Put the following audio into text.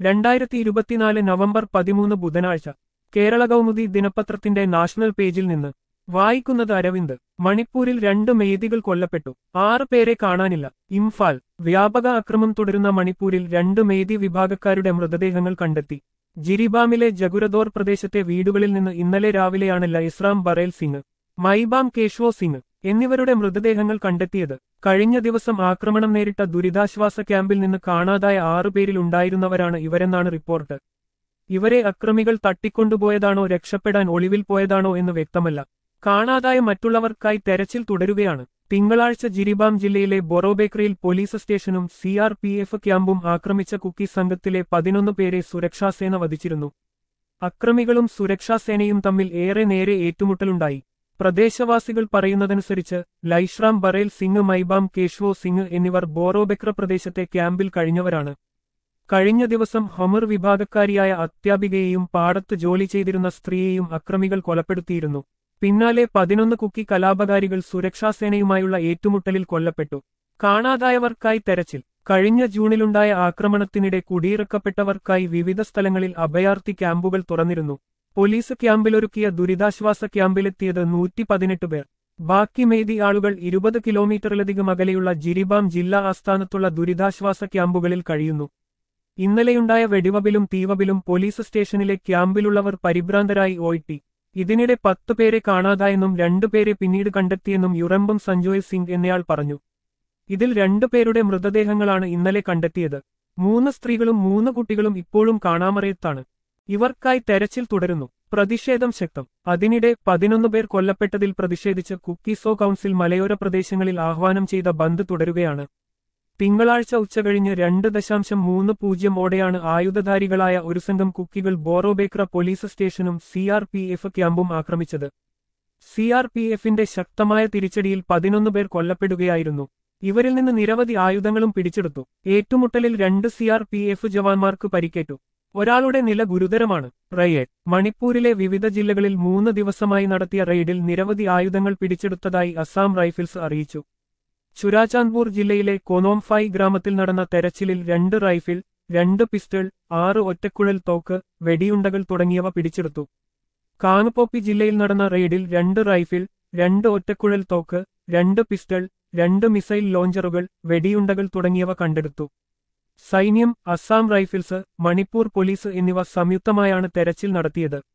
രണ്ടായിരത്തി ഇരുപത്തിനാല് നവംബർ പതിമൂന്ന് ബുധനാഴ്ച കേരള കൗമുദി ദിനപത്രത്തിന്റെ നാഷണൽ പേജിൽ നിന്ന് വായിക്കുന്നത് അരവിന്ദ് മണിപ്പൂരിൽ രണ്ട് മെയ്തികൾ കൊല്ലപ്പെട്ടു ആറ് പേരെ കാണാനില്ല ഇംഫാൽ വ്യാപക അക്രമം തുടരുന്ന മണിപ്പൂരിൽ രണ്ട് മെയ്തി വിഭാഗക്കാരുടെ മൃതദേഹങ്ങൾ കണ്ടെത്തി ജിരിബാമിലെ ജഗുരദോർ പ്രദേശത്തെ വീടുകളിൽ നിന്ന് ഇന്നലെ രാവിലെയാണ് ലൈസ്റാം ബറേൽ സിംഗ് മൈബാം കേശവോ സിംഗ് എന്നിവരുടെ മൃതദേഹങ്ങൾ കണ്ടെത്തിയത് കഴിഞ്ഞ ദിവസം ആക്രമണം നേരിട്ട ദുരിതാശ്വാസ ക്യാമ്പിൽ നിന്ന് കാണാതായ ആറുപേരിൽ ഉണ്ടായിരുന്നവരാണ് ഇവരെന്നാണ് റിപ്പോർട്ട് ഇവരെ അക്രമികൾ തട്ടിക്കൊണ്ടുപോയതാണോ രക്ഷപ്പെടാൻ ഒളിവിൽ പോയതാണോ എന്ന് വ്യക്തമല്ല കാണാതായ മറ്റുള്ളവർക്കായി തെരച്ചിൽ തുടരുകയാണ് തിങ്കളാഴ്ച ജിരിബാം ജില്ലയിലെ ബൊറോബേക്കറിയിൽ പോലീസ് സ്റ്റേഷനും സി ആർ പി എഫ് ക്യാമ്പും ആക്രമിച്ച കുക്കി സംഘത്തിലെ പതിനൊന്ന് പേരെ സുരക്ഷാസേന വധിച്ചിരുന്നു അക്രമികളും സുരക്ഷാസേനയും തമ്മിൽ ഏറെ നേരെ ഏറ്റുമുട്ടലുണ്ടായി പ്രദേശവാസികൾ പറയുന്നതനുസരിച്ച് ലൈഷ്റാം ബറേൽ സിംഗ് മൈബാം കേശവോ സിംഗ് എന്നിവർ ബോറോബെക്ര പ്രദേശത്തെ ക്യാമ്പിൽ കഴിഞ്ഞവരാണ് കഴിഞ്ഞ ദിവസം ഹൊമർ വിഭാഗക്കാരിയായ അത്യാപികയെയും പാടത്ത് ജോലി ചെയ്തിരുന്ന സ്ത്രീയെയും അക്രമികൾ കൊലപ്പെടുത്തിയിരുന്നു പിന്നാലെ പതിനൊന്ന് കുക്കി കലാപകാരികൾ സുരക്ഷാസേനയുമായുള്ള ഏറ്റുമുട്ടലിൽ കൊല്ലപ്പെട്ടു കാണാതായവർക്കായി തെരച്ചിൽ കഴിഞ്ഞ ജൂണിലുണ്ടായ ആക്രമണത്തിനിടെ കുടിയിറക്കപ്പെട്ടവർക്കായി വിവിധ സ്ഥലങ്ങളിൽ അഭയാർത്ഥി ക്യാമ്പുകൾ തുറന്നിരുന്നു പോലീസ് ക്യാമ്പിലൊരുക്കിയ ദുരിതാശ്വാസ ക്യാമ്പിലെത്തിയത് നൂറ്റി പതിനെട്ട് പേർ ബാക്കി മെയ്തി ആളുകൾ ഇരുപത് കിലോമീറ്ററിലധികം അകലെയുള്ള ജിരിബാം ജില്ലാ ആസ്ഥാനത്തുള്ള ദുരിതാശ്വാസ ക്യാമ്പുകളിൽ കഴിയുന്നു ഇന്നലെയുണ്ടായ വെടിവബിലും തീവബിലും പോലീസ് സ്റ്റേഷനിലെ ക്യാമ്പിലുള്ളവർ പരിഭ്രാന്തരായി ഓയിട്ടി ഇതിനിടെ പത്ത് പേരെ കാണാതായെന്നും രണ്ടുപേരെ പിന്നീട് കണ്ടെത്തിയെന്നും യുറമ്പം സഞ്ജോയ് സിംഗ് എന്നയാൾ പറഞ്ഞു ഇതിൽ രണ്ടുപേരുടെ മൃതദേഹങ്ങളാണ് ഇന്നലെ കണ്ടെത്തിയത് മൂന്ന് സ്ത്രീകളും മൂന്ന് കുട്ടികളും ഇപ്പോഴും കാണാമറയത്താണ് ഇവർക്കായി തെരച്ചിൽ തുടരുന്നു പ്രതിഷേധം ശക്തം അതിനിടെ പതിനൊന്ന് പേർ കൊല്ലപ്പെട്ടതിൽ പ്രതിഷേധിച്ച് കുക്കീസോ കൗൺസിൽ മലയോര പ്രദേശങ്ങളിൽ ആഹ്വാനം ചെയ്ത ബന്ദ് തുടരുകയാണ് തിങ്കളാഴ്ച ഉച്ചകഴിഞ്ഞ് രണ്ട് ദശാംശം മൂന്ന് പൂജ്യം ഓടെയാണ് ആയുധധാരികളായ ഒരു സംഘം കുക്കികൾ ബോറോബേക്ര പോലീസ് സ്റ്റേഷനും സി ആർ പി എഫ് ക്യാമ്പും ആക്രമിച്ചത് സി ആർ പി എഫിന്റെ ശക്തമായ തിരിച്ചടിയിൽ പതിനൊന്ന് പേർ കൊല്ലപ്പെടുകയായിരുന്നു ഇവരിൽ നിന്ന് നിരവധി ആയുധങ്ങളും പിടിച്ചെടുത്തു ഏറ്റുമുട്ടലിൽ രണ്ട് സി ആർ പി എഫ് ജവാന്മാർക്ക് പരിക്കേറ്റു ഒരാളുടെ നില ഗുരുതരമാണ് റെയ്ഡ് മണിപ്പൂരിലെ വിവിധ ജില്ലകളിൽ മൂന്ന് ദിവസമായി നടത്തിയ റെയ്ഡിൽ നിരവധി ആയുധങ്ങൾ പിടിച്ചെടുത്തതായി അസാം റൈഫിൾസ് അറിയിച്ചു ചുരാചാന്ദ്പൂർ ജില്ലയിലെ കൊനോംഫായി ഗ്രാമത്തിൽ നടന്ന തെരച്ചിലിൽ രണ്ട് റൈഫിൾ രണ്ട് പിസ്റ്റൾ ആറ് ഒറ്റക്കുഴൽ തോക്ക് വെടിയുണ്ടകൾ തുടങ്ങിയവ പിടിച്ചെടുത്തു കാനുപോപ്പി ജില്ലയിൽ നടന്ന റെയ്ഡിൽ രണ്ട് റൈഫിൾ രണ്ട് ഒറ്റക്കുഴൽ തോക്ക് രണ്ട് പിസ്റ്റൾ രണ്ട് മിസൈൽ ലോഞ്ചറുകൾ വെടിയുണ്ടകൾ തുടങ്ങിയവ കണ്ടെടുത്തു സൈന്യം അസാം റൈഫിൾസ് മണിപ്പൂർ പോലീസ് എന്നിവ സംയുക്തമായാണ് തെരച്ചിൽ നടത്തിയത്